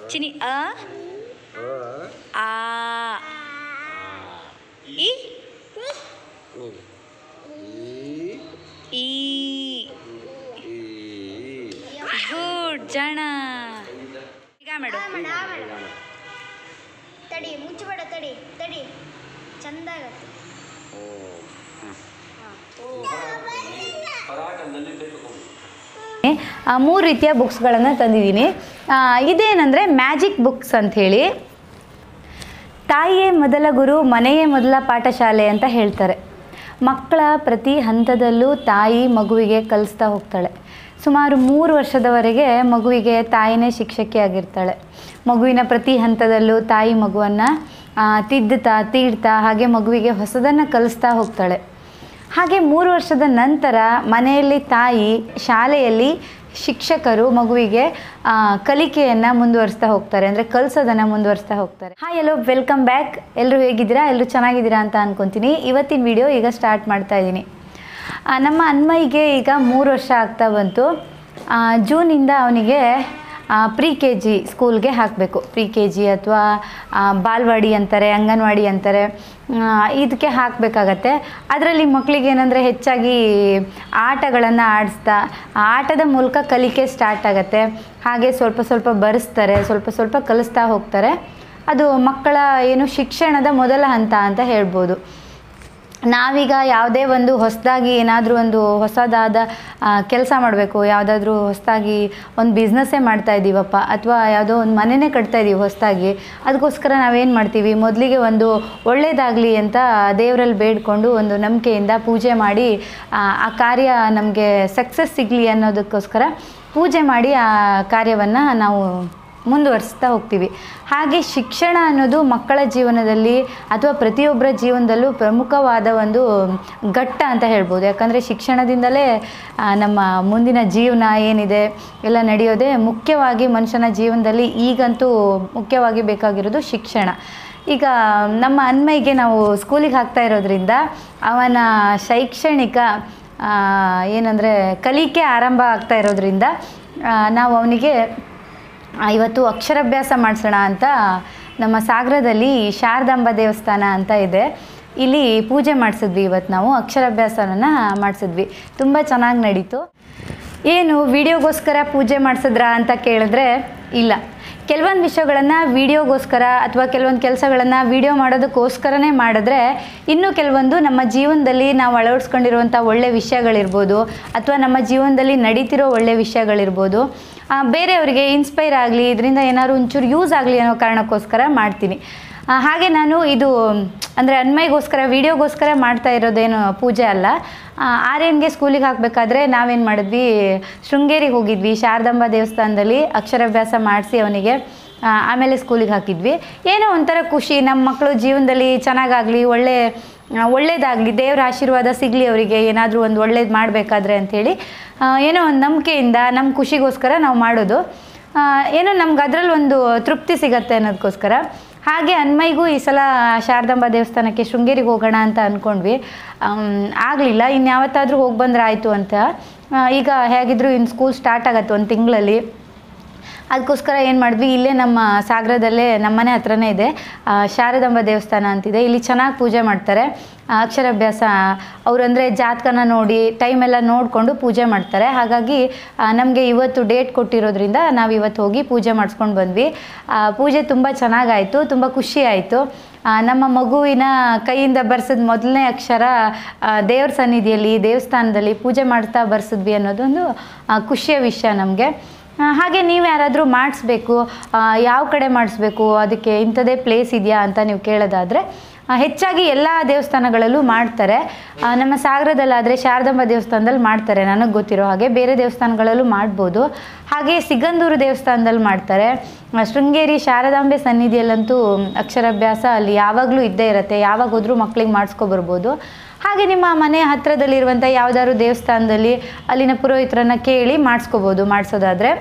ಚಿನಿ ಅ ಆ ಇ ಈ ಗುಡ್ ಜಣ ಈಗ ಮಾಡು ತಡಿ ಮುಚ್ಚಬೇಡ ತಡಿ ತಡಿ ಚಂದ ಆಗತ್ತೆ ಆ, ಮೂರು ರೀತಿಯ ಬುಕ್ಸ್ಗಳನ್ನು ತಂದಿದ್ದೀನಿ ಆ, ಇದೇನಂದರೆ ಮ್ಯಾಜಿಕ್ ಬುಕ್ಸ್ ಅಂಥೇಳಿ ತಾಯಿಯೇ ಮೊದಲ ಗುರು ಮನೆಯೇ ಮೊದಲ ಪಾಠಶಾಲೆ ಅಂತ ಹೇಳ್ತಾರೆ ಮಕ್ಕಳ ಪ್ರತಿ ಹಂತದಲ್ಲೂ ತಾಯಿ ಮಗುವಿಗೆ ಕಲಿಸ್ತಾ ಹೋಗ್ತಾಳೆ ಸುಮಾರು ಮೂರು ವರ್ಷದವರೆಗೆ ಮಗುವಿಗೆ ತಾಯಿನೇ ಶಿಕ್ಷಕಿ ಆಗಿರ್ತಾಳೆ ಮಗುವಿನ ಪ್ರತಿ ಹಂತದಲ್ಲೂ ತಾಯಿ ಮಗುವನ್ನು ತಿದ್ದುತ್ತಾ ತೀಡ್ತಾ ಹಾಗೆ ಮಗುವಿಗೆ ಹೊಸದನ್ನು ಕಲಿಸ್ತಾ ಹೋಗ್ತಾಳೆ ಹಾಗೆ ಮೂರು ವರ್ಷದ ನಂತರ ಮನೆಯಲ್ಲಿ ತಾಯಿ ಶಾಲೆಯಲ್ಲಿ ಶಿಕ್ಷಕರು ಮಗುವಿಗೆ ಆ, ಕಲಿಕೆಯನ್ನು ಮುಂದುವರಿಸ್ತಾ ಹೋಗ್ತಾರೆ ಅಂದರೆ ಕಲಿಸೋದನ್ನು ಮುಂದುವರಿಸ್ತಾ ಹೋಗ್ತಾರೆ ಹಾಯ್ ಎಲ್ಲೋ ವೆಲ್ಕಮ್ ಬ್ಯಾಕ್ ಎಲ್ಲರೂ ಹೇಗಿದ್ದೀರಾ ಎಲ್ಲರೂ ಚೆನ್ನಾಗಿದ್ದೀರಾ ಅಂತ ಅನ್ಕೊತೀನಿ ಇವತ್ತಿನ ವಿಡಿಯೋ ಈಗ ಸ್ಟಾರ್ಟ್ ಮಾಡ್ತಾ ಇದ್ದೀನಿ ಆ, ನಮ್ಮ ಅನ್ಮಯ್ಗೆ ಈಗ ಮೂರು ವರ್ಷ ಆಗ್ತಾ ಬಂತು ಆ, ಜೂನಿಂದ ಅವನಿಗೆ ಪ್ರಿ ಕೆ ಜಿ ಸ್ಕೂಲ್ಗೆ ಹಾಕಬೇಕು ಪ್ರಿ ಕೆ ಜಿ ಅಥವಾ ಬಾಲ್ವಾಡಿ ಅಂತಾರೆ ಅಂಗನವಾಡಿ ಅಂತಾರೆ ಆ, ಇದಕ್ಕೆ ಹಾಕಬೇಕಾಗತ್ತೆ ಅದರಲ್ಲಿ ಮಕ್ಕಳಿಗೆ ಏನಂದರೆ ಹೆಚ್ಚಾಗಿ ಆಟಗಳನ್ನು ಆಡಿಸ್ತಾ ಆ ಆಟದ ಮೂಲಕ ಕಲಿಕೆ ಸ್ಟಾರ್ಟ್ ಆಗುತ್ತೆ ಹಾಗೆ ಸ್ವಲ್ಪ ಸ್ವಲ್ಪ ಬರೆಸ್ತಾರೆ ಸ್ವಲ್ಪ ಸ್ವಲ್ಪ ಕಲಿಸ್ತಾ ಹೋಗ್ತಾರೆ ಅದು ಮಕ್ಕಳ ಏನು ಶಿಕ್ಷಣದ ಮೊದಲ ಹಂತ ಅಂತ ಹೇಳ್ಬೋದು ನಾವೀಗ ಯಾವುದೇ ಒಂದು ಹೊಸದಾಗಿ ಏನಾದರೂ ಒಂದು ಹೊಸದಾದ ಕೆಲಸ ಮಾಡಬೇಕು ಯಾವುದಾದ್ರೂ ಹೊಸದಾಗಿ ಒಂದು ಬಿಸ್ನೆಸ್ಸೇ ಮಾಡ್ತಾ ಇದ್ದೀವಪ್ಪ ಅಥವಾ ಯಾವುದೋ ಒಂದು ಮನೆಯೇ ಕಟ್ತಾ ಇದ್ದೀವಿ ಹೊಸದಾಗಿ ಅದಕ್ಕೋಸ್ಕರ ನಾವೇನು ಮಾಡ್ತೀವಿ ಮೊದಲಿಗೆ ಒಂದು ಒಳ್ಳೇದಾಗಲಿ ಅಂತ ದೇವರಲ್ಲಿ ಬೇಡ್ಕೊಂಡು ಒಂದು ನಂಬಿಕೆಯಿಂದ ಪೂಜೆ ಮಾಡಿ ಆ ಆ ಕಾರ್ಯ ನಮಗೆ ಸಕ್ಸಸ್ ಸಿಗಲಿ ಅನ್ನೋದಕ್ಕೋಸ್ಕರ ಪೂಜೆ ಮಾಡಿ ಆ ಕಾರ್ಯವನ್ನು ನಾವು ಮುಂದುವರಿಸ್ತಾ ಹೋಗ್ತೀವಿ ಹಾಗೆ ಶಿಕ್ಷಣ ಅನ್ನೋದು ಮಕ್ಕಳ ಜೀವನದಲ್ಲಿ ಅಥವಾ ಪ್ರತಿಯೊಬ್ಬರ ಜೀವನದಲ್ಲೂ ಪ್ರಮುಖವಾದ ಒಂದು ಘಟ್ಟ ಅಂತ ಹೇಳ್ಬೋದು ಯಾಕಂದರೆ ಶಿಕ್ಷಣದಿಂದಲೇ ಆ, ನಮ್ಮ ಮುಂದಿನ ಜೀವನ ಏನಿದೆ ಎಲ್ಲ ನಡೆಯೋದೇ ಮುಖ್ಯವಾಗಿ ಮನುಷ್ಯನ ಜೀವನದಲ್ಲಿ ಈಗಂತೂ ಮುಖ್ಯವಾಗಿ ಬೇಕಾಗಿರೋದು ಶಿಕ್ಷಣ ಈಗ ನಮ್ಮ ಅನ್ಮಯ್ಗೆ ನಾವು ಸ್ಕೂಲಿಗೆ ಹಾಕ್ತಾ ಇರೋದ್ರಿಂದ ಅವನ ಶೈಕ್ಷಣಿಕ ಆ, ಏನಂದರೆ ಕಲಿಕೆ ಆರಂಭ ಆಗ್ತಾ ಇರೋದ್ರಿಂದ ಆ, ನಾವು ಅವನಿಗೆ ಆ, ಇವತ್ತು ಅಕ್ಷರಾಭ್ಯಾಸ ಮಾಡಿಸೋಣ ಅಂತ ನಮ್ಮ ಸಾಗರದಲ್ಲಿ ಶಾರದಾಂಬ ದೇವಸ್ಥಾನ ಅಂತ ಇದೆ ಇಲ್ಲಿ ಪೂಜೆ ಮಾಡಿಸಿದ್ವಿ ಇವತ್ತು ನಾವು ಅಕ್ಷರಾಭ್ಯಾಸನ ಮಾಡಿಸಿದ್ವಿ ತುಂಬ ಚೆನ್ನಾಗಿ ನಡೀತು ಏನು ವಿಡಿಯೋಗೋಸ್ಕರ ಪೂಜೆ ಮಾಡಿಸಿದ್ರಾ ಅಂತ ಕೇಳಿದ್ರೆ ಇಲ್ಲ ಕೆಲವೊಂದು ವಿಷಯಗಳನ್ನು ವಿಡಿಯೋಗೋಸ್ಕರ ಅಥವಾ ಕೆಲವೊಂದು ಕೆಲಸಗಳನ್ನು ವಿಡಿಯೋ ಮಾಡೋದಕ್ಕೋಸ್ಕರನೇ ಮಾಡಿದ್ರೆ ಇನ್ನು ಕೆಲವೊಂದು ನಮ್ಮ ಜೀವನದಲ್ಲಿ ನಾವು ಅಳವಡಿಸ್ಕೊಂಡಿರುವಂಥ ಒಳ್ಳೆ ವಿಷಯಗಳಿರ್ಬೋದು ಅಥವಾ ನಮ್ಮ ಜೀವನದಲ್ಲಿ ನಡೀತಿರೋ ಒಳ್ಳೆ ವಿಷಯಗಳಿರ್ಬೋದು ಆ, ಬೇರೆಯವರಿಗೆ ಇನ್ಸ್ಪೈರ್ ಆಗಲಿ ಇದರಿಂದ ಏನಾದ್ರು ಒಂಚೂರು ಯೂಸ್ ಆಗಲಿ ಅನ್ನೋ ಕಾರಣಕ್ಕೋಸ್ಕರ ಮಾಡ್ತೀನಿ ಆ, ಹಾಗೆ ನಾನು ಇದು ಅಂದರೆ ಅನ್ಮಯ್ಗೋಸ್ಕರ ವಿಡಿಯೋಗೋಸ್ಕರ ಮಾಡ್ತಾ ಇರೋದೇನು ಪೂಜೆ ಅಲ್ಲ ಆ, ಆರ್ಯನ್ಗೆ ಸ್ಕೂಲಿಗೆ ಹಾಕಬೇಕಾದ್ರೆ ನಾವೇನು ಮಾಡಿದ್ವಿ ಶೃಂಗೇರಿಗೆ ಹೋಗಿದ್ವಿ ಶಾರದಾಂಬ ದೇವಸ್ಥಾನದಲ್ಲಿ ಅಕ್ಷರಾಭ್ಯಾಸ ಮಾಡಿಸಿ ಅವನಿಗೆ ಆ, ಆಮೇಲೆ ಸ್ಕೂಲಿಗೆ ಹಾಕಿದ್ವಿ ಏನೋ ಒಂಥರ ಖುಷಿ ನಮ್ಮ ಮಕ್ಕಳು ಜೀವನದಲ್ಲಿ ಚೆನ್ನಾಗಾಗಲಿ ಒಳ್ಳೆ ಆ, ಒಳ್ಳೇದಾಗಲಿ ದೇವರ ಆಶೀರ್ವಾದ ಸಿಗಲಿ ಅವರಿಗೆ ಏನಾದರೂ ಒಂದು ಒಳ್ಳೇದು ಮಾಡಬೇಕಾದ್ರೆ ಅಂಥೇಳಿ ಆ, ಏನೋ ಒಂದು ನಂಬಿಕೆಯಿಂದ ನಮ್ಮ ಖುಷಿಗೋಸ್ಕರ ನಾವು ಮಾಡೋದು ಆ, ಏನೋ ನಮ್ಗೆ ಅದರಲ್ಲಿ ಒಂದು ತೃಪ್ತಿ ಸಿಗತ್ತೆ ಅನ್ನೋದಕ್ಕೋಸ್ಕರ ಹಾಗೆ ಅನ್ಮಯ್ಗೂ ಈ ಸಲ ಶಾರದಾಂಬ ದೇವಸ್ಥಾನಕ್ಕೆ ಶೃಂಗೇರಿಗೆ ಹೋಗೋಣ ಅಂತ ಅಂದ್ಕೊಂಡ್ವಿ ಆಗಲಿಲ್ಲ ಇನ್ಯಾವತ್ತಾದರೂ ಹೋಗಿ ಬಂದ್ರೆ ಆಯಿತು ಅಂತ ಆ, ಈಗ ಹೇಗಿದ್ರು ಇನ್ನು ಸ್ಕೂಲ್ ಸ್ಟಾರ್ಟ್ ಆಗತ್ತೆ ಒಂದು ತಿಂಗಳಲ್ಲಿ ಅದಕ್ಕೋಸ್ಕರ ಏನು ಮಾಡಿದ್ವಿ ಇಲ್ಲೇ ನಮ್ಮ ಸಾಗರದಲ್ಲೇ ನಮ್ಮನೆ ಹತ್ರನೇ ಇದೆ ಆ, ಶಾರದಾಂಬ ದೇವಸ್ಥಾನ ಅಂತಿದೆ ಇಲ್ಲಿ ಚೆನ್ನಾಗಿ ಪೂಜೆ ಮಾಡ್ತಾರೆ ಆ, ಅಕ್ಷರಾಭ್ಯಾಸ ಅವರಂದರೆ ಜಾತಕನ ನೋಡಿ ಟೈಮೆಲ್ಲ ನೋಡಿಕೊಂಡು ಪೂಜೆ ಮಾಡ್ತಾರೆ ಹಾಗಾಗಿ ನಮಗೆ ಇವತ್ತು ಡೇಟ್ ಕೊಟ್ಟಿರೋದ್ರಿಂದ ನಾವು ಇವತ್ತು ಹೋಗಿ ಪೂಜೆ ಮಾಡಿಸ್ಕೊಂಡು ಬಂದ್ವಿ ಆ, ಪೂಜೆ ತುಂಬ ಚೆನ್ನಾಗಾಯಿತು ತುಂಬ ಖುಷಿ ಆಯಿತು ನಮ್ಮ ಮಗುವಿನ ಕೈಯಿಂದ ಬರ್ಸಿದ ಮೊದಲನೇ ಅಕ್ಷರ ಆ, ದೇವ್ರ ಸನ್ನಿಧಿಯಲ್ಲಿ ದೇವಸ್ಥಾನದಲ್ಲಿ ಪೂಜೆ ಮಾಡ್ತಾ ಬರ್ಸಿದ್ವಿ ಅನ್ನೋದೊಂದು ಆ, ಖುಷಿಯ ವಿಷಯ ನಮಗೆ ಆ, ಹಾಗೆ ನೀವು ಯಾರಾದರೂ ಮಾಡಿಸ್ಬೇಕು ಯಾವ ಕಡೆ ಮಾಡಿಸ್ಬೇಕು ಅದಕ್ಕೆ ಇಂಥದ್ದೇ ಪ್ಲೇಸ್ ಇದೆಯಾ ಅಂತ ನೀವು ಕೇಳೋದಾದರೆ ಆ, ಹೆಚ್ಚಾಗಿ ಎಲ್ಲ ದೇವಸ್ಥಾನಗಳಲ್ಲೂ ಮಾಡ್ತಾರೆ ಆ, ನಮ್ಮ ಸಾಗರದಲ್ಲಾದರೆ ಶಾರದಾಂಬ ದೇವಸ್ಥಾನದಲ್ಲಿ ಮಾಡ್ತಾರೆ ನನಗೆ ಗೊತ್ತಿರೋ ಹಾಗೆ ಬೇರೆ ದೇವಸ್ಥಾನಗಳಲ್ಲೂ ಮಾಡ್ಬೋದು ಹಾಗೆ ಸಿಗಂದೂರು ದೇವಸ್ಥಾನದಲ್ಲಿ ಮಾಡ್ತಾರೆ ಆ, ಶೃಂಗೇರಿ ಶಾರದಾಂಬೆ ಸನ್ನಿಧಿಯಲ್ಲಂತೂ ಅಕ್ಷರಾಭ್ಯಾಸ ಅಲ್ಲಿ ಯಾವಾಗಲೂ ಇದ್ದೇ ಇರುತ್ತೆ ಯಾವಾಗ ಹೋದ್ರೂ ಮಕ್ಕಳಿಗೆ ಮಾಡಿಸ್ಕೊಬರ್ಬೋದು ಹಾಗೆ ನಿಮ್ಮ ಮನೆ ಹತ್ತಿರದಲ್ಲಿರುವಂಥ ಯಾವುದಾದ್ರು ದೇವಸ್ಥಾನದಲ್ಲಿ ಅಲ್ಲಿನ ಪುರೋಹಿತರನ್ನ ಕೇಳಿ ಮಾಡಿಸ್ಕೋಬೋದು ಮಾಡಿಸೋದಾದರೆ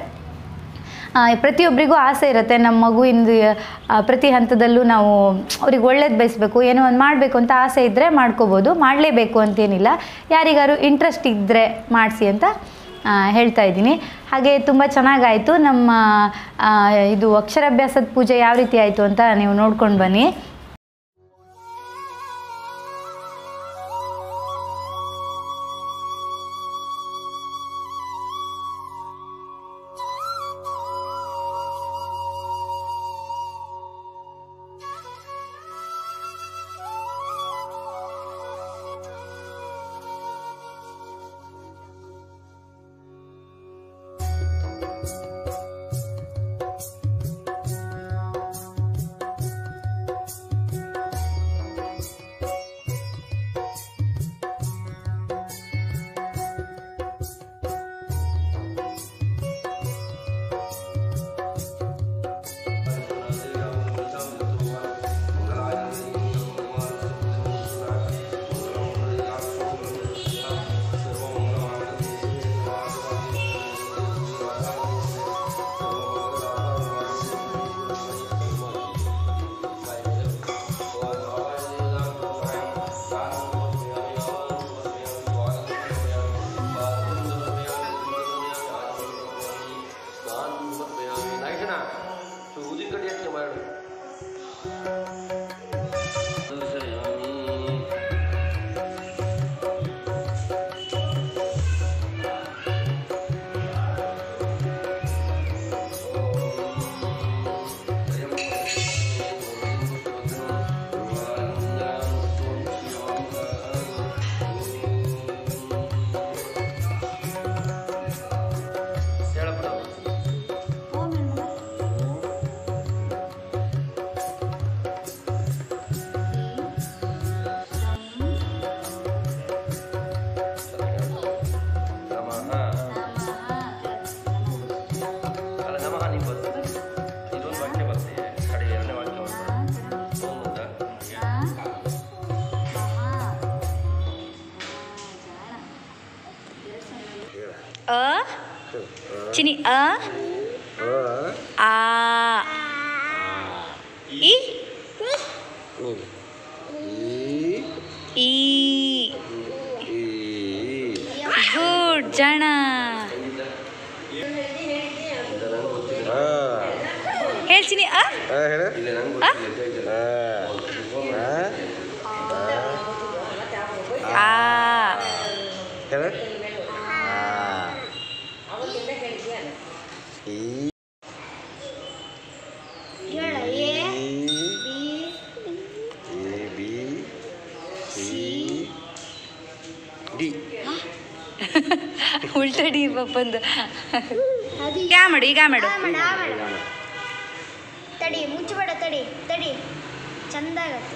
ಆ, ಪ್ರತಿಯೊಬ್ಬರಿಗೂ ಆಸೆ ಇರುತ್ತೆ ನಮ್ಮ ಮಗುವಿಂದ ಆ, ಪ್ರತಿ ಹಂತದಲ್ಲೂ ನಾವು ಅವ್ರಿಗೆ ಒಳ್ಳೇದು ಬಯಸಬೇಕು ಏನೋ ಒಂದು ಮಾಡಬೇಕು ಅಂತ ಆಸೆ ಇದ್ದರೆ ಮಾಡ್ಕೋಬೋದು ಮಾಡಲೇಬೇಕು ಅಂತೇನಿಲ್ಲ ಯಾರಿಗಾರು ಇಂಟ್ರೆಸ್ಟ್ ಇದ್ದರೆ ಮಾಡಿಸಿ ಅಂತ ಆ, ಹೇಳ್ತಾ ಇದ್ದೀನಿ ಹಾಗೆ ತುಂಬ ಚೆನ್ನಾಗಾಯಿತು ನಮ್ಮ ಆ, ಇದು ಅಕ್ಷರಾಭ್ಯಾಸದ ಪೂಜೆ ಯಾವ ರೀತಿ ಆಯಿತು ಅಂತ ನೀವು ನೋಡ್ಕೊಂಡು ಬನ್ನಿ ಇದೊಂದು ವಾಕ್ಯ ಬರ್ತದೆ ಕಡೆ ಎರಡನೇ ವಾಕ್ಯ ಬರ್ತದೆ ಸೋಮದ ಅ ಚಿನಿ ಅ ಆ ಇ ಈ ಗುಡ್ ಜಣ ಹೇಳ್ತೀನಿ ಅ ಅ ಆ ಹೇಳ ಎ ಬಿ ಸಿ ಉಲ್ಟಡಿ ಪಪ್ಪಂದು ಅದು ಈಗ ಮಾಡು ಈಗ ಮಾಡು ಆ ಮಾಡ ಆ ಮಾಡ ತಡಿ ಮುಚ್ಚಬೇಡ ತಡಿ ತಡಿ ಚಂದ ಆಗತ್ತೆ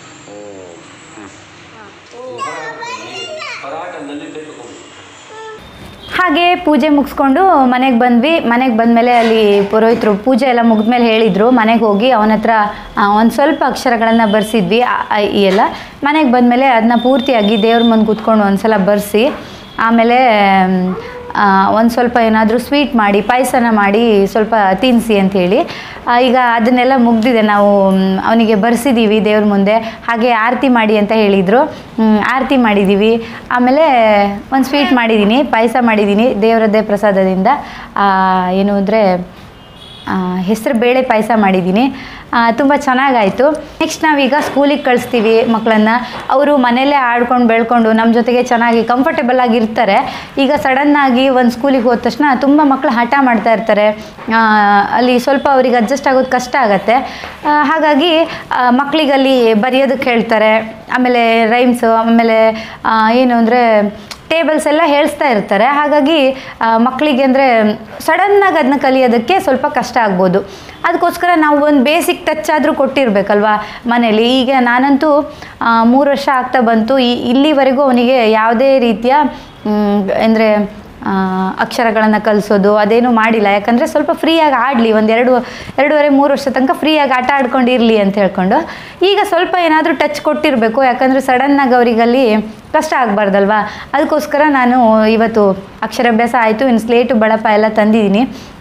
ಪರಾಟದಲ್ಲಿ ಕೈ ತಗೊಂಡು ಹಾಗೆ ಪೂಜೆ ಮುಗಿಸ್ಕೊಂಡು ಮನೆಗೆ ಬಂದ್ವಿ ಮನೆಗೆ ಬಂದಮೇಲೆ ಅಲ್ಲಿ ಪುರೋಹಿತರು ಪೂಜೆ ಎಲ್ಲ ಮುಗಿದ್ಮೇಲೆ ಹೇಳಿದರು ಮನೆಗೆ ಹೋಗಿ ಅವನ ಹತ್ರ ಒಂದು ಸ್ವಲ್ಪ ಅಕ್ಷರಗಳನ್ನು ಬರ್ಸಿದ್ವಿ ಆ, ಆ, ಈ ಎಲ್ಲ ಮನೆಗೆ ಬಂದಮೇಲೆ ಅದನ್ನ ಪೂರ್ತಿಯಾಗಿ ದೇವ್ರ ಮುಂದೆ ಕೂತ್ಕೊಂಡು ಒಂದ್ಸಲ ಬರೆಸಿ ಆಮೇಲೆ ಒಂದು ಸ್ವಲ್ಪ ಏನಾದರೂ ಸ್ವೀಟ್ ಮಾಡಿ ಪಾಯಸನ ಮಾಡಿ ಸ್ವಲ್ಪ ತಿನ್ನಿಸಿ ಅಂಥೇಳಿ ಈಗ ಅದನ್ನೆಲ್ಲ ಮುಗ್ದಿದೆ ನಾವು ಅವನಿಗೆ ಬರ್ಸಿದ್ದೀವಿ ದೇವ್ರ ಮುಂದೆ ಹಾಗೆ ಆರತಿ ಮಾಡಿ ಅಂತ ಹೇಳಿದರು ಆರತಿ ಮಾಡಿದ್ದೀವಿ ಆಮೇಲೆ ಒಂದು ಸ್ವೀಟ್ ಮಾಡಿದ್ದೀನಿ ಪಾಯಸ ಮಾಡಿದ್ದೀನಿ ದೇವರದ್ದೇ ಪ್ರಸಾದದಿಂದ ಆ, ಏನು ಅಂದರೆ ಹೆಸರು ಬೇಳೆ ಪಾಯಸ ಮಾಡಿದ್ದೀನಿ ತುಂಬ ಚೆನ್ನಾಗಾಯಿತು ನೆಕ್ಸ್ಟ್ ನಾವೀಗ ಸ್ಕೂಲಿಗೆ ಕಳಿಸ್ತೀವಿ ಮಕ್ಕಳನ್ನ ಅವರು ಮನೆಯಲ್ಲೇ ಆಡ್ಕೊಂಡು ಬೆಳ್ಕೊಂಡು ನಮ್ಮ ಜೊತೆಗೆ ಚೆನ್ನಾಗಿ ಕಂಫರ್ಟೇಬಲ್ ಆಗಿರ್ತಾರೆ ಈಗ ಸಡನ್ನಾಗಿ ಒಂದು ಸ್ಕೂಲಿಗೆ ಹೋದ ತಕ್ಷಣ ತುಂಬ ಮಕ್ಕಳು ಹಠ ಮಾಡ್ತಾ ಇರ್ತಾರೆ ಆ, ಅಲ್ಲಿ ಸ್ವಲ್ಪ ಅವ್ರಿಗೆ ಅಡ್ಜಸ್ಟ್ ಆಗೋದು ಕಷ್ಟ ಆಗತ್ತೆ ಆ, ಹಾಗಾಗಿ ಮಕ್ಕಳಿಗಲ್ಲಿ ಬರೆಯೋದಕ್ಕೆ ಹೇಳ್ತಾರೆ ಆಮೇಲೆ ರೈಮ್ಸು ಆಮೇಲೆ ಆ, ಏನು ಅಂದರೆ ಟೇಬಲ್ಸ್ ಎಲ್ಲ ಹೇಳಿಸ್ತಾ ಇರ್ತಾರೆ ಹಾಗಾಗಿ ಆ, ಮಕ್ಕಳಿಗೆ ಅಂದರೆ ಸಡನ್ನಾಗಿ ಅದನ್ನ ಕಲಿಯೋದಕ್ಕೆ ಸ್ವಲ್ಪ ಕಷ್ಟ ಆಗ್ಬೋದು ಅದಕ್ಕೋಸ್ಕರ ನಾವು ಒಂದು ಬೇಸಿಕ್ ಟಚ್ ಆದರೂ ಕೊಟ್ಟಿರ್ಬೇಕಲ್ವಾ ಮನೇಲಿ ಈಗ ನಾನಂತೂ ಆ, ಮೂರು ವರ್ಷ ಆಗ್ತಾ ಬಂತು ಈ ಇಲ್ಲಿವರೆಗೂ ಅವನಿಗೆ ಯಾವುದೇ ರೀತಿಯ ಅಂದರೆ ಅಕ್ಷರಗಳನ್ನು ಕಲಿಸೋದು ಅದೇನು ಮಾಡಿಲ್ಲ ಯಾಕಂದರೆ ಸ್ವಲ್ಪ ಫ್ರೀಯಾಗಿ ಆಡಲಿ ಒಂದು ಎರಡು ಎರಡೂವರೆ ಮೂರು ವರ್ಷ ತನಕ ಫ್ರೀಯಾಗಿ ಆಟ ಆಡ್ಕೊಂಡಿರಲಿ ಅಂತ ಹೇಳ್ಕೊಂಡು ಈಗ ಸ್ವಲ್ಪ ಏನಾದರೂ ಟಚ್ ಕೊಟ್ಟಿರಬೇಕು ಯಾಕಂದರೆ ಸಡನ್ನಾಗಿ ಅವರಿಗಲ್ಲಿ ಕಷ್ಟ ಆಗಬಾರ್ದಲ್ವಾ ಅದಕ್ಕೋಸ್ಕರ ನಾನು ಇವತ್ತು ಅಕ್ಷರಾಭ್ಯಾಸ ಆಯಿತು ಇನ್ನು ಸ್ಲೇಟು ಬಳಪ ಎಲ್ಲ ತಂದಿದ್ದೀನಿ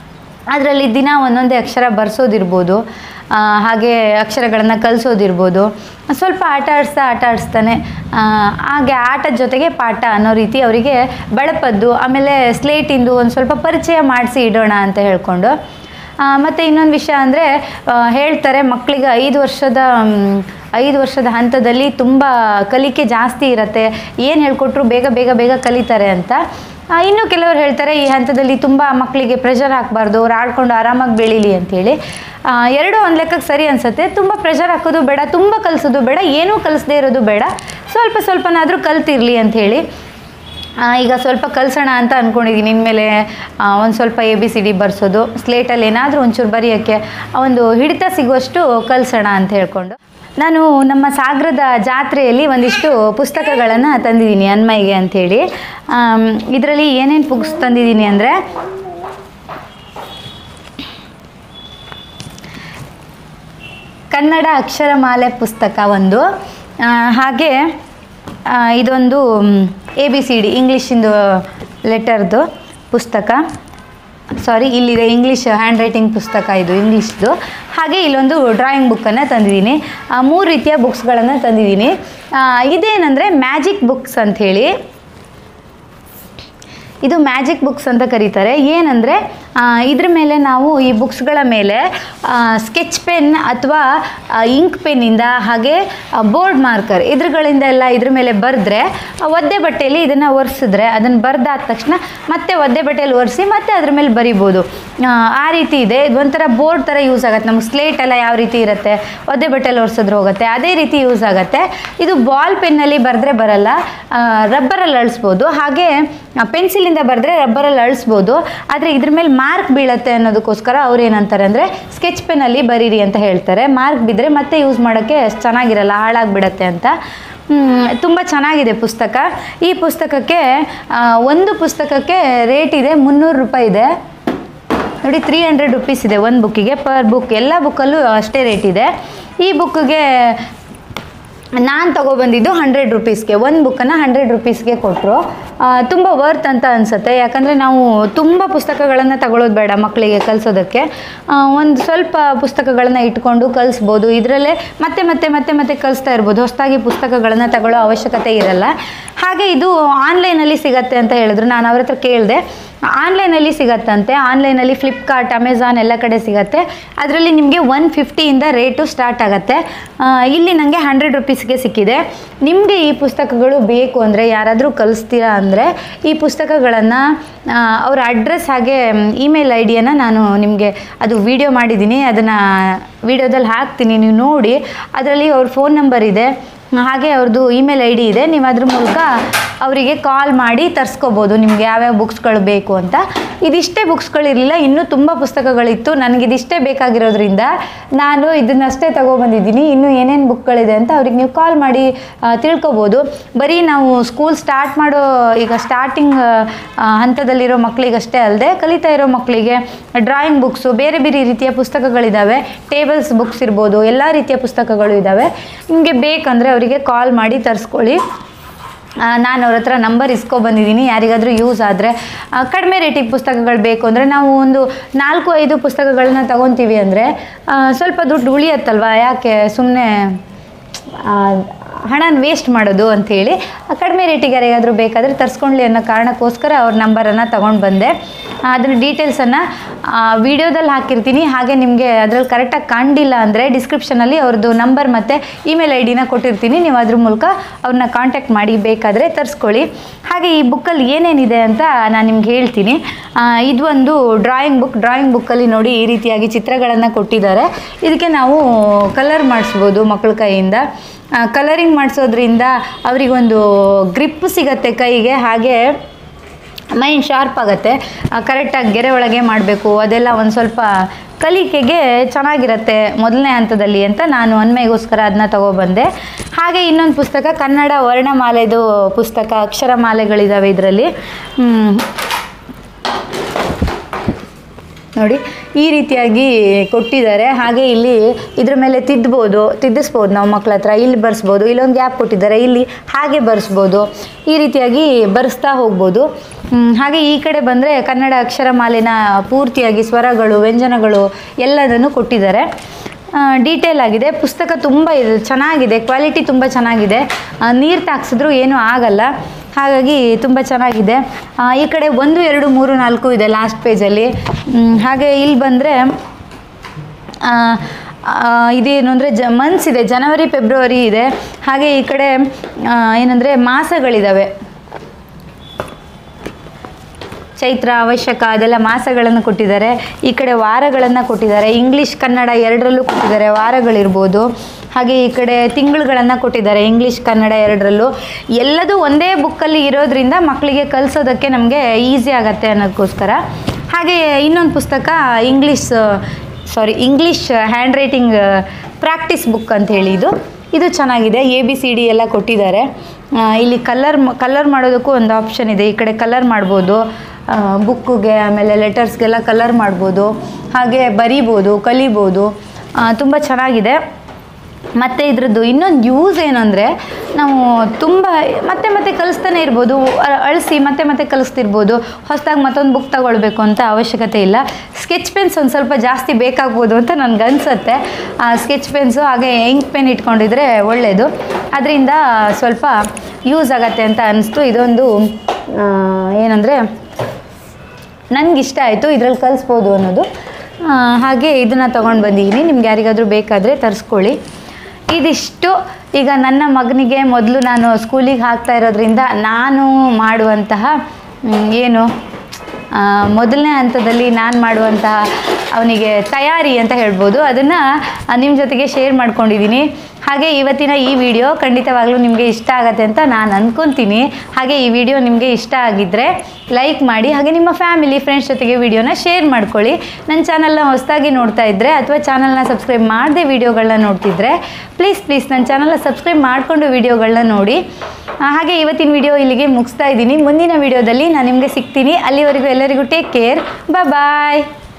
ಅದರಲ್ಲಿ ದಿನ ಒಂದೊಂದೇ ಅಕ್ಷರ ಬರ್ಸೋದಿರ್ಬೋದು ಆ, ಹಾಗೆ ಅಕ್ಷರಗಳನ್ನು ಕಲಿಸೋದಿರ್ಬೋದು ಸ್ವಲ್ಪ ಆಟ ಆಡಿಸ್ತಾ ಆಟ ಆಡಿಸ್ತಾನೆ ಆ, ಹಾಗೆ ಆಟದ ಜೊತೆಗೆ ಪಾಠ ಅನ್ನೋ ರೀತಿ ಅವರಿಗೆ ಬೆಳಪದ್ದು ಆಮೇಲೆ ಸ್ಲೇಟಿಂದು ಒಂದು ಸ್ವಲ್ಪ ಪರಿಚಯ ಮಾಡಿಸಿ ಇಡೋಣ ಅಂತ ಹೇಳ್ಕೊಂಡು ಮತ್ತು ಇನ್ನೊಂದು ವಿಷಯ ಅಂದರೆ ಹೇಳ್ತಾರೆ ಮಕ್ಕಳಿಗೆ ಐದು ವರ್ಷದ ಮ್, ಐದು ವರ್ಷದ ಹಂತದಲ್ಲಿ ತುಂಬ ಕಲಿಕೆ ಜಾಸ್ತಿ ಇರುತ್ತೆ ಏನು ಹೇಳ್ಕೊಟ್ರು ಬೇಗ ಬೇಗ ಬೇಗ ಕಲಿತಾರೆ ಅಂತ ಆ, ಇನ್ನು ಕೆಲವರು ಹೇಳ್ತಾರೆ ಈ ಹಂತದಲ್ಲಿ ತುಂಬ ಮಕ್ಕಳಿಗೆ ಪ್ರೆಷರ್ ಹಾಕಬಾರ್ದು ಅವ್ರು ಆಡ್ಕೊಂಡು ಆರಾಮಾಗಿ ಬೆಳೀಲಿ ಅಂಥೇಳಿ ಎರಡೂ ಒಂದು ಲೆಕ್ಕಕ್ಕೆ ಸರಿ ಅನಿಸುತ್ತೆ ತುಂಬ ಪ್ರೆಷರ್ ಹಾಕೋದು ಬೇಡ ತುಂಬ ಕಲಿಸೋದು ಬೇಡ ಏನೂ ಕಲಿಸದೇ ಇರೋದು ಬೇಡ ಸ್ವಲ್ಪ ಸ್ವಲ್ಪನಾದರೂ ಕಲ್ತಿರಲಿ ಅಂಥೇಳಿ ಆ, ಈಗ ಸ್ವಲ್ಪ ಕಲಿಸೋಣ ಅಂತ ಅಂದ್ಕೊಂಡಿದ್ದೀನಿ ಇನ್ಮೇಲೆ ಒಂದು ಸ್ವಲ್ಪ ಎ ಬಿ ಸಿ ಡಿ ಬರ್ಸೋದು ಸ್ಲೇಟಲ್ಲಿ ಏನಾದರೂ ಒಂಚೂರು ಬರೆಯೋಕ್ಕೆ ಒಂದು ಹಿಡಿತ ಸಿಗುವಷ್ಟು ಕಲಿಸೋಣ ಅಂತ ಹೇಳ್ಕೊಂಡು ನಾನು ನಮ್ಮ ಸಾಗರದ ಜಾತ್ರೆಯಲ್ಲಿ ಒಂದಿಷ್ಟು ಪುಸ್ತಕಗಳನ್ನು ತಂದಿದ್ದೀನಿ ಅನ್ಮಯ್ಗೆ ಅಂಥೇಳಿ ಇದರಲ್ಲಿ ಏನೇನು ಬುಕ್ಸ್ ತಂದಿದ್ದೀನಿ ಅಂದರೆ ಕನ್ನಡ ಅಕ್ಷರಮಾಲೆ ಪುಸ್ತಕ ಒಂದು ಆ, ಹಾಗೆ ಆ, ಇದೊಂದು ಎ ಬಿ ಸಿ ಡಿ ಇಂಗ್ಲೀಷಿಂದು ಲೆಟರ್ದು ಪುಸ್ತಕ ಸಾರಿ ಇಲ್ಲಿದೆ ಇಂಗ್ಲೀಷ್ ಹ್ಯಾಂಡ್ ರೈಟಿಂಗ್ ಪುಸ್ತಕ ಇದು ಇಂಗ್ಲೀಷ್ದು ಹಾಗೆ ಇಲ್ಲೊಂದು ಡ್ರಾಯಿಂಗ್ ಬುಕ್ಕನ್ನು ತಂದಿದ್ದೀನಿ ಆ, ಮೂರು ರೀತಿಯ ಬುಕ್ಸ್ಗಳನ್ನು ತಂದಿದ್ದೀನಿ ಆ, ಇದೇನೆಂದರೆ ಮ್ಯಾಜಿಕ್ ಬುಕ್ಸ್ ಅಂಥೇಳಿ ಇದು ಮ್ಯಾಜಿಕ್ ಬುಕ್ಸ್ ಅಂತ ಕರೀತಾರೆ ಏನಂದರೆ ಇದ್ರ ಮೇಲೆ ನಾವು ಈ ಬುಕ್ಸ್ಗಳ ಮೇಲೆ ಸ್ಕೆಚ್ ಪೆನ್ ಅಥವಾ ಇಂಕ್ ಪೆನ್ನಿಂದ ಹಾಗೆ ಬೋರ್ಡ್ ಮಾರ್ಕರ್ ಇದ್ರಗಳಿಂದ ಎಲ್ಲ ಇದ್ರ ಮೇಲೆ ಬರೆದ್ರೆ ಒದ್ದೆ ಬಟ್ಟೆಯಲ್ಲಿ ಇದನ್ನು ಒರೆಸಿದ್ರೆ ಅದನ್ನು ಬರೆದಾದ ತಕ್ಷಣ ಮತ್ತೆ ಒದ್ದೆ ಬಟ್ಟೆಯಲ್ಲಿ ಒರೆಸಿ ಮತ್ತೆ ಅದ್ರ ಮೇಲೆ ಬರಿಬೋದು ಆ, ಆ ರೀತಿ ಇದೆ ಇದು ಒಂಥರ ಬೋರ್ಡ್ ಥರ ಯೂಸ್ ಆಗುತ್ತೆ ನಮ್ಗೆ ಸ್ಲೇಟ್ ಎಲ್ಲ ಯಾವ ರೀತಿ ಇರುತ್ತೆ ಒದ್ದೆ ಬಟ್ಟೆಯಲ್ಲಿ ಒರೆಸಿದ್ರೆ ಹೋಗುತ್ತೆ ಅದೇ ರೀತಿ ಯೂಸ್ ಆಗುತ್ತೆ ಇದು ಬಾಲ್ ಪೆನ್ನಲ್ಲಿ ಬರೆದ್ರೆ ಬರಲ್ಲ ರಬ್ಬರಲ್ಲಿ ಅಳಿಸ್ಬೋದು ಹಾಗೆ ಪೆನ್ಸಿಲಿಂದ ಬರೆದ್ರೆ ರಬ್ಬರಲ್ಲಿ ಅಳಿಸ್ಬೋದು ಆದರೆ ಇದ್ರ ಮೇಲೆ ಮಾರ್ಕ್ ಬೀಳತ್ತೆ ಅನ್ನೋದಕ್ಕೋಸ್ಕರ ಅವ್ರು ಏನಂತಾರೆ ಅಂದರೆ ಸ್ಕೆಚ್ ಪೆನ್ನಲ್ಲಿ ಬರೀರಿ ಅಂತ ಹೇಳ್ತಾರೆ ಮಾರ್ಕ್ ಬಿದ್ದರೆ ಮತ್ತೆ ಯೂಸ್ ಮಾಡೋಕ್ಕೆ ಚೆನ್ನಾಗಿರಲ್ಲ ಹಾಳಾಗಿಬಿಡತ್ತೆ ಅಂತ ತುಂಬ ಚೆನ್ನಾಗಿದೆ ಪುಸ್ತಕ ಈ ಪುಸ್ತಕಕ್ಕೆ ಆ, ಒಂದು ಪುಸ್ತಕಕ್ಕೆ ರೇಟ್ ಇದೆ ಮುನ್ನೂರು ರೂಪಾಯಿ ಇದೆ ನೋಡಿ ತ್ರೀ ಹಂಡ್ರೆಡ್ ರುಪೀಸ್ ಇದೆ ಒಂದು ಬುಕ್ಕಿಗೆ ಪರ್ ಬುಕ್ ಎಲ್ಲ ಬುಕ್ಕಲ್ಲೂ ಅಷ್ಟೇ ರೇಟ್ ಇದೆ ಈ ಬುಕ್ಕಿಗೆ ನಾನು ತೊಗೊಬಂದಿದ್ದು ಹಂಡ್ರೆಡ್ ರುಪೀಸ್ಗೆ ಒಂದು ಬುಕ್ಕನ್ನು ಹಂಡ್ರೆಡ್ ರುಪೀಸ್ಗೆ ಕೊಟ್ಟರು ತುಂಬ ವರ್ತ್ ಅಂತ ಅನಿಸುತ್ತೆ ಯಾಕಂದರೆ ನಾವು ತುಂಬ ಪುಸ್ತಕಗಳನ್ನು ತಗೊಳ್ಳೋದು ಬೇಡ ಮಕ್ಕಳಿಗೆ ಕಲಿಸೋದಕ್ಕೆ ಒಂದು ಸ್ವಲ್ಪ ಪುಸ್ತಕಗಳನ್ನು ಇಟ್ಕೊಂಡು ಕಲಿಸ್ಬೋದು ಇದರಲ್ಲೇ ಮತ್ತೆ ಮತ್ತೆ ಮತ್ತೆ ಮತ್ತೆ ಕಲಿಸ್ತಾ ಇರ್ಬೋದು ಹೊಸದಾಗಿ ಪುಸ್ತಕಗಳನ್ನು ತಗೊಳ್ಳೋ ಅವಶ್ಯಕತೆ ಇರಲ್ಲ ಹಾಗೆ ಇದು ಆನ್ಲೈನಲ್ಲಿ ಸಿಗತ್ತೆ ಅಂತ ಹೇಳಿದ್ರು ನಾನು ಅವ್ರ ಹತ್ರ ಕೇಳಿದೆ ಆನ್ಲೈನಲ್ಲಿ ಸಿಗತ್ತಂತೆ ಆನ್ಲೈನಲ್ಲಿ ಫ್ಲಿಪ್ಕಾರ್ಟ್ ಅಮೆಝಾನ್ ಎಲ್ಲ ಕಡೆ ಸಿಗತ್ತೆ ಅದರಲ್ಲಿ ನಿಮಗೆ ಒನ್ ಫಿಫ್ಟಿಯಿಂದ ರೇಟು ಸ್ಟಾರ್ಟ್ ಆಗುತ್ತೆ ಆ, ಇಲ್ಲಿ ನನಗೆ ಹಂಡ್ರೆಡ್ ರುಪೀಸ್ಗೆ ಸಿಕ್ಕಿದೆ ನಿಮಗೆ ಈ ಪುಸ್ತಕಗಳು ಬೇಕು ಅಂದರೆ ಯಾರಾದರೂ ಕಲಿಸ್ತೀರಾ ಅಂದರೆ ಈ ಪುಸ್ತಕಗಳನ್ನು ಅವರ ಅಡ್ರೆಸ್ ಹಾಗೆ ಇಮೇಲ್ ಐ ಡಿಯನ್ನು ನಾನು ನಿಮಗೆ ಅದು ವಿಡಿಯೋ ಮಾಡಿದ್ದೀನಿ ಅದನ್ನು ವಿಡಿಯೋದಲ್ಲಿ ಹಾಕ್ತೀನಿ ನೀವು ನೋಡಿ ಅದರಲ್ಲಿ ಅವ್ರ ಫೋನ್ ನಂಬರ್ ಇದೆ ಹಾಗೆ ಅವ್ರದ್ದು ಇಮೇಲ್ ಐ ಡಿ ಇದೆ ನೀವು ಅದ್ರ ಮೂಲಕ ಅವರಿಗೆ ಕಾಲ್ ಮಾಡಿ ತರಿಸ್ಕೋಬೋದು ನಿಮಗೆ ಯಾವ್ಯಾವ ಬುಕ್ಸ್ಗಳು ಬೇಕು ಅಂತ ಇದಿಷ್ಟೇ ಬುಕ್ಸ್ಗಳಿರಲಿಲ್ಲ ಇನ್ನೂ ತುಂಬ ಪುಸ್ತಕಗಳಿತ್ತು ನನಗೆ ಇದಿಷ್ಟೇ ಬೇಕಾಗಿರೋದ್ರಿಂದ ನಾನು ಇದನ್ನಷ್ಟೇ ತೊಗೊಬಂದಿದ್ದೀನಿ ಇನ್ನೂ ಏನೇನು ಬುಕ್ಗಳಿದೆ ಅಂತ ಅವ್ರಿಗೆ ನೀವು ಕಾಲ್ ಮಾಡಿ ಆ, ತಿಳ್ಕೊಬೋದು ಬರೀ ನಾವು ಸ್ಕೂಲ್ ಸ್ಟಾರ್ಟ್ ಮಾಡೋ ಈಗ ಸ್ಟಾರ್ಟಿಂಗ್ ಹಂತದಲ್ಲಿರೋ ಮಕ್ಕಳಿಗಷ್ಟೇ ಅಲ್ಲದೆ ಕಲಿತಾ ಇರೋ ಮಕ್ಕಳಿಗೆ ಡ್ರಾಯಿಂಗ್ ಬುಕ್ಸು ಬೇರೆ ಬೇರೆ ರೀತಿಯ ಪುಸ್ತಕಗಳಿದ್ದಾವೆ ಟೇಬಲ್ಸ್ ಬುಕ್ಸ್ ಇರ್ಬೋದು ಎಲ್ಲ ರೀತಿಯ ಪುಸ್ತಕಗಳು ಇದ್ದಾವೆ ನಿಮಗೆ ಬೇಕಂದರೆ ಅವರಿಗೆ ಕಾಲ್ ಮಾಡಿ ತರಿಸ್ಕೊಳ್ಳಿ ಆ, ನಾನು ಅವ್ರ ಹತ್ರ ನಂಬರ್ ಇಸ್ಕೊಬಂದಿದ್ದೀನಿ ಯಾರಿಗಾದರೂ ಯೂಸ್ ಆದರೆ ಕಡಿಮೆ ರೇಟಿಗೆ ಪುಸ್ತಕಗಳು ಬೇಕು ಅಂದರೆ ನಾವು ಒಂದು ನಾಲ್ಕು ಐದು ಪುಸ್ತಕಗಳನ್ನ ತಗೊತೀವಿ ಅಂದರೆ ಸ್ವಲ್ಪ ದುಡ್ಡು ಉಳಿಯತ್ತಲ್ವ ಯಾಕೆ ಸುಮ್ಮನೆ ಹಣನ ವೇಸ್ಟ್ ಮಾಡೋದು ಅಂಥೇಳಿ ಕಡಿಮೆ ರೇಟಿಗೆ ಯಾರಿಗಾದರೂ ಬೇಕಾದರೆ ತರಿಸ್ಕೊಳ್ಳಿ ಅನ್ನೋ ಕಾರಣಕ್ಕೋಸ್ಕರ ಅವ್ರ ನಂಬರನ್ನು ತೊಗೊಂಡು ಬಂದೆ ಆ, ಅದರ ಡೀಟೇಲ್ಸನ್ನು ವಿಡಿಯೋದಲ್ಲಿ ಹಾಕಿರ್ತೀನಿ ಹಾಗೆ ನಿಮಗೆ ಅದರಲ್ಲಿ ಕರೆಕ್ಟಾಗಿ ಕಾಣಿಲ್ಲ ಅಂದರೆ ಡಿಸ್ಕ್ರಿಪ್ಷನಲ್ಲಿ ಅವ್ರದ್ದು ನಂಬರ್ ಮತ್ತು ಇಮೇಲ್ ಐ ಡಿನ ಕೊಟ್ಟಿರ್ತೀನಿ ನೀವು ಅದ್ರ ಮೂಲಕ ಅವ್ರನ್ನ ಕಾಂಟ್ಯಾಕ್ಟ್ ಮಾಡಿ ಬೇಕಾದರೆ ತರಿಸ್ಕೊಳ್ಳಿ ಹಾಗೆ ಈ ಬುಕ್ಕಲ್ಲಿ ಏನೇನಿದೆ ಅಂತ ನಾನು ನಿಮ್ಗೆ ಹೇಳ್ತೀನಿ ಆ, ಇದು ಒಂದು ಡ್ರಾಯಿಂಗ್ ಬುಕ್ ಡ್ರಾಯಿಂಗ್ ಬುಕ್ಕಲ್ಲಿ ನೋಡಿ ಈ ರೀತಿಯಾಗಿ ಚಿತ್ರಗಳನ್ನು ಕೊಟ್ಟಿದ್ದಾರೆ ಇದಕ್ಕೆ ನಾವು ಕಲರ್ ಮಾಡಿಸ್ಬೋದು ಮಕ್ಕಳ ಕೈಯಿಂದ ಕಲರಿಂಗ್ ಮಾಡಿಸೋದ್ರಿಂದ ಅವರಿಗೊಂದು ಗ್ರಿಪ್ ಸಿಗತ್ತೆ ಕೈಗೆ ಹಾಗೆ ಮೈಂಡ್ ಶಾರ್ಪ್ ಆಗುತ್ತೆ ಕರೆಕ್ಟಾಗಿ ಗೆರೆ ಒಳಗೆ ಮಾಡಬೇಕು ಅದೆಲ್ಲ ಒಂದು ಸ್ವಲ್ಪ ಕಲಿಕೆಗೆ ಚೆನ್ನಾಗಿರುತ್ತೆ ಮೊದಲನೇ ಹಂತದಲ್ಲಿ ಅಂತ ನಾನು ಅನ್ಮೆಗೋಸ್ಕರ ಅದನ್ನ ತಗೊಬಂದೆ ಹಾಗೆ ಇನ್ನೊಂದು ಪುಸ್ತಕ ಕನ್ನಡ ವರ್ಣಮಾಲೆದು ಪುಸ್ತಕ ಅಕ್ಷರಮಾಲೆಗಳಿದ್ದಾವೆ ಇದರಲ್ಲಿ ನೋಡಿ ಈ ರೀತಿಯಾಗಿ ಕೊಟ್ಟಿದ್ದಾರೆ ಹಾಗೆ ಇಲ್ಲಿ ಇದ್ರ ಮೇಲೆ ತಿದ್ದಬೋದು ತಿದ್ದಿಸ್ಬೋದು ನಾವು ಮಕ್ಳ ಹತ್ರ ಇಲ್ಲಿ ಬರ್ಸ್ಬೋದು ಇಲ್ಲೊಂದು ಗ್ಯಾಪ್ ಕೊಟ್ಟಿದ್ದಾರೆ ಇಲ್ಲಿ ಹಾಗೆ ಬರ್ಸ್ಬೋದು ಈ ರೀತಿಯಾಗಿ ಬರ್ಸ್ತಾ ಹೋಗ್ಬೋದು ಹ್ಮ್, ಹಾಗೆ ಈ ಕಡೆ ಬಂದರೆ ಕನ್ನಡ ಅಕ್ಷರಮಾಲೆನ ಪೂರ್ತಿಯಾಗಿ ಸ್ವರಗಳು ವ್ಯಂಜನಗಳು ಎಲ್ಲದನ್ನು ಕೊಟ್ಟಿದ್ದಾರೆ ಡೀಟೇಲ್ ಆಗಿದೆ ಪುಸ್ತಕ ತುಂಬ ಇದೆ ಚೆನ್ನಾಗಿದೆ ಕ್ವಾಲಿಟಿ ತುಂಬ ಚೆನ್ನಾಗಿದೆ ನೀರು ತಾಕ್ಸಿದ್ರೂ ಏನೂ ಆಗಲ್ಲ ಹಾಗಾಗಿ ತುಂಬ ಚೆನ್ನಾಗಿದೆ ಆ, ಈ ಕಡೆ ಒಂದು ಎರಡು ಮೂರು ನಾಲ್ಕು ಇದೆ ಲಾಸ್ಟ್ ಪೇಜಲ್ಲಿ ಮ್, ಹಾಗೆ ಇಲ್ಲಿ ಬಂದರೆ ಇದೇನು ಅಂದರೆ ಜ ಮಂತ್ಸ್ ಇದೆ ಜನವರಿ ಫೆಬ್ರವರಿ ಇದೆ ಹಾಗೆ ಈ ಕಡೆ ಆ, ಏನಂದರೆ ಮಾಸಗಳಿದ್ದಾವೆ ಚೈತ್ರ ಅವಶ್ಯಕ ಅದೆಲ್ಲ ಮಾಸಗಳನ್ನು ಕೊಟ್ಟಿದ್ದಾರೆ ಈ ಕಡೆ ವಾರಗಳನ್ನು ಕೊಟ್ಟಿದ್ದಾರೆ ಇಂಗ್ಲೀಷ್ ಕನ್ನಡ ಎರಡರಲ್ಲೂ ಕೊಟ್ಟಿದ್ದಾರೆ ವಾರಗಳಿರ್ಬೋದು ಹಾಗೆ ಈ ಕಡೆ ತಿಂಗಳುಗಳನ್ನು ಕೊಟ್ಟಿದ್ದಾರೆ ಇಂಗ್ಲೀಷ್ ಕನ್ನಡ ಎರಡರಲ್ಲೂ ಎಲ್ಲದೂ ಒಂದೇ ಬುಕ್ಕಲ್ಲಿ ಇರೋದ್ರಿಂದ ಮಕ್ಕಳಿಗೆ ಕಲಿಸೋದಕ್ಕೆ ನಮಗೆ ಈಸಿ ಆಗತ್ತೆ ಅನ್ನೋದಕ್ಕೋಸ್ಕರ ಹಾಗೆ ಇನ್ನೊಂದು ಪುಸ್ತಕ English sorry English handwriting practice book ಅಂತ ಹೇಳಿ ಇದು ಇದು ಚೆನ್ನಾಗಿದೆ ಎ ಬಿ ಸಿ ಡಿ ಎಲ್ಲ ಕೊಟ್ಟಿದ್ದಾರೆ ಆ, ಇಲ್ಲಿ ಕಲರ್ ಕಲರ್ ಮಾಡೋದಕ್ಕೂ ಒಂದು ಆಪ್ಷನ್ ಇದೆ ಈ ಕಡೆ ಕಲರ್ ಮಾಡ್ಬೋದು ಬುಕ್ಕಿಗೆ ಆಮೇಲೆ ಲೆಟರ್ಸ್ಗೆಲ್ಲ ಕಲರ್ ಮಾಡ್ಬೋದು ಹಾಗೆ ಬರಿಬೋದು ಕಲಿಬೋದು ತುಂಬ ಚೆನ್ನಾಗಿದೆ ಮತ್ತು ಇದ್ರದ್ದು ಇನ್ನೊಂದು ಯೂಸ್ ಏನಂದರೆ ನಾವು ತುಂಬ ಮತ್ತೆ ಮತ್ತೆ ಕಲಿಸ್ತಾನೆ ಇರ್ಬೋದು ಅ- ಅಳಿಸಿ ಮತ್ತೆ ಮತ್ತೆ ಕಲಿಸ್ತಿರ್ಬೋದು ಹೊಸದಾಗಿ ಮತ್ತೊಂದು ಬುಕ್ ತಗೊಳ್ಬೇಕು ಅಂತ ಅವಶ್ಯಕತೆ ಇಲ್ಲ ಸ್ಕೆಚ್ ಪೆನ್ಸ್ ಒಂದು ಸ್ವಲ್ಪ ಜಾಸ್ತಿ ಬೇಕಾಗ್ಬೋದು ಅಂತ ನನಗೆ ಅನಿಸುತ್ತೆ ಸ್ಕೆಚ್ ಪೆನ್ಸು ಹಾಗೆ ಇಂಕ್ ಪೆನ್ ಇಟ್ಕೊಂಡಿದ್ರೆ ಒಳ್ಳೆಯದು ಅದರಿಂದ ಸ್ವಲ್ಪ ಯೂಸ್ ಆಗತ್ತೆ ಅಂತ ಅನಿಸ್ತು ಇದೊಂದು ಏನಂದರೆ ನನಗೆ ಇಷ್ಟ ಆಯಿತು ಇದ್ರಲ್ಲಿ ಕಲಿಸ್ಬೋದು ಅನ್ನೋದು ಆ, ಹಾಗೆ ಇದನ್ನು ತೊಗೊಂಡು ಬಂದಿದ್ದೀನಿ ನಿಮ್ಗೆ ಯಾರಿಗಾದರೂ ಬೇಕಾದರೆ ತರಿಸ್ಕೊಳ್ಳಿ ಇದಿಷ್ಟು ಈಗ ನನ್ನ ಮಗನಿಗೆ ಮೊದಲು ನಾನು ಸ್ಕೂಲಿಗೆ ಹಾಕ್ತಾ ಇರೋದ್ರಿಂದ ನಾನು ಮಾಡುವಂತಹ ಮ್, ಏನು ಆ, ಮೊದಲನೇ ಹಂತದಲ್ಲಿ ನಾನು ಮಾಡುವಂತಹ ಅವನಿಗೆ ತಯಾರಿ ಅಂತ ಹೇಳ್ಬೋದು ಅದನ್ನು ನಿಮ್ಮ ಜೊತೆಗೆ ಶೇರ್ ಮಾಡ್ಕೊಂಡಿದ್ದೀನಿ ಹಾಗೆ ಇವತ್ತಿನ ಈ ವಿಡಿಯೋ ಖಂಡಿತವಾಗ್ಲೂ ನಿಮಗೆ ಇಷ್ಟ ಆಗತ್ತೆ ಅಂತ ನಾನು ಅಂದ್ಕೊತೀನಿ ಹಾಗೆ ಈ ವಿಡಿಯೋ ನಿಮಗೆ ಇಷ್ಟ ಆಗಿದ್ದರೆ ಲೈಕ್ ಮಾಡಿ ಹಾಗೆ ನಿಮ್ಮ ಫ್ಯಾಮಿಲಿ ಫ್ರೆಂಡ್ಸ್ ಜೊತೆಗೆ ವಿಡಿಯೋನ ಶೇರ್ ಮಾಡ್ಕೊಳ್ಳಿ ನನ್ನ ಚಾನಲ್ನ ಹೊಸದಾಗಿ ನೋಡ್ತಾ ಇದ್ದರೆ ಅಥವಾ ಚಾನಲ್ನ ಸಬ್ಸ್ಕ್ರೈಬ್ ಮಾಡದೆ ವಿಡಿಯೋಗಳನ್ನ ನೋಡ್ತಿದ್ರೆ ಪ್ಲೀಸ್ ಪ್ಲೀಸ್ ನನ್ನ ಚಾನಲ್ನ ಸಬ್ಸ್ಕ್ರೈಬ್ ಮಾಡಿಕೊಂಡು ವಿಡಿಯೋಗಳನ್ನ ನೋಡಿ ಆ, ಹಾಗೆ ಇವತ್ತಿನ ವಿಡಿಯೋ ಇಲ್ಲಿಗೆ ಮುಗಿಸ್ತಾ ಇದ್ದೀನಿ ಮುಂದಿನ ವಿಡಿಯೋದಲ್ಲಿ ನಾನು ನಿಮಗೆ ಸಿಗ್ತೀನಿ ಅಲ್ಲಿವರೆಗೂ ಎಲ್ಲರಿಗೂ ಟೇಕ್ ಕೇರ್ ಬಾಯ್